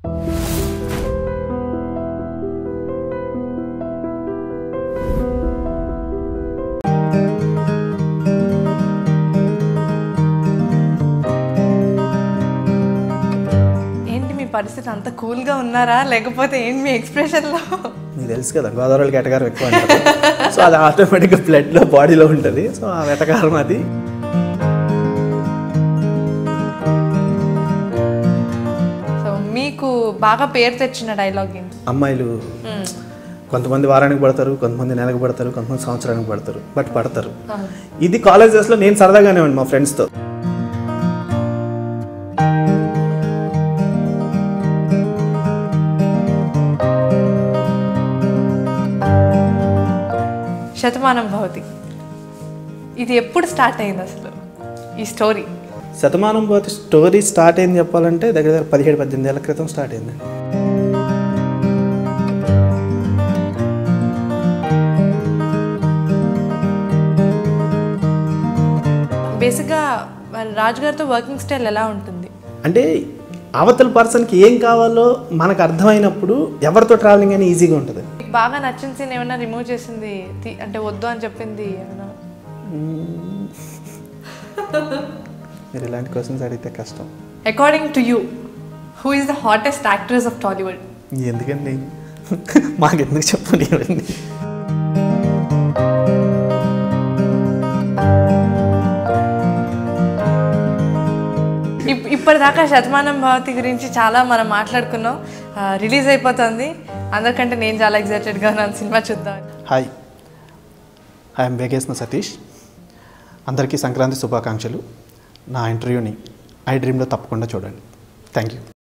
ఏంటి మీ పరిస్థితి అంత కూల్గా ఉన్నారా లేకపోతే ఏంటి మీ ఎక్స్ప్రెషన్లో మీకు తెలుసు కదా గోదావరి ఎటకారం ఎక్కువ అంటారు సో అది ఆటోమేటిక్గా బ్లడ్లో బాడీలో ఉంటుంది సో ఆ వెటకారం అది సో మీకు బాగా పేరు తెచ్చిన డైలాగ్ ఏంటి అమ్మాయిలు కొంతమంది వారానికి పడతారు కొంతమంది నెలకు పడతారు కొంతమంది సంవత్సరానికి పడతారు బట్ పడతారు ఇది కాలేజెస్లో నేను సరదాగానే ఉండి మా ఫ్రెండ్స్తో శతమానం భవతి ఇది ఎప్పుడు స్టార్ట్ అయింది అసలు ఈ స్టోరీ శతమానం పోతే స్టోరీ స్టార్ట్ అయింది చెప్పాలంటే దగ్గర దగ్గర పదిహేడు పద్దెనిమిది ఏళ్ళ క్రితం స్టార్ట్ అయింది బేసిక్గా మరి రాజు గారితో వర్కింగ్ స్టైల్ ఎలా ఉంటుంది అంటే అవతల పర్సన్కి ఏం కావాలో మనకు అర్థమైనప్పుడు ఎవరితో ట్రావెలింగ్ అని ఈజీగా ఉంటుంది మీకు బాగా నచ్చిన సీన్ ఏమైనా రిమూవ్ చేసింది తీ- అంటే వద్దు అని చెప్పింది ఏమైనా మీరు ఇలాంటి క్వశ్చన్స్ అడిగితే కష్టం according to you who is the hottest actress of Tollywood ఎందుకండి మాకెందుకు చెప్పండి ఇవన్నీ ఇప్- ఇప్పటిదాకా శతమానం భవతి గురించి చాలా మనం మాట్లాడుకున్నాం రిలీజ్ అయిపోతుంది అందరికంటే నేను చాలా ఎగ్జైటెడ్గా ఉన్నాను సినిమా చూద్దాం హాయ్ ఐఎమ్ వేగేసిన సతీష్ అందరికీ సంక్రాంతి శుభాకాంక్షలు నా ఇంటర్వ్యూని ఐ డ్రీమ్లో తప్పకుండా చూడండి థ్యాంక్ యూ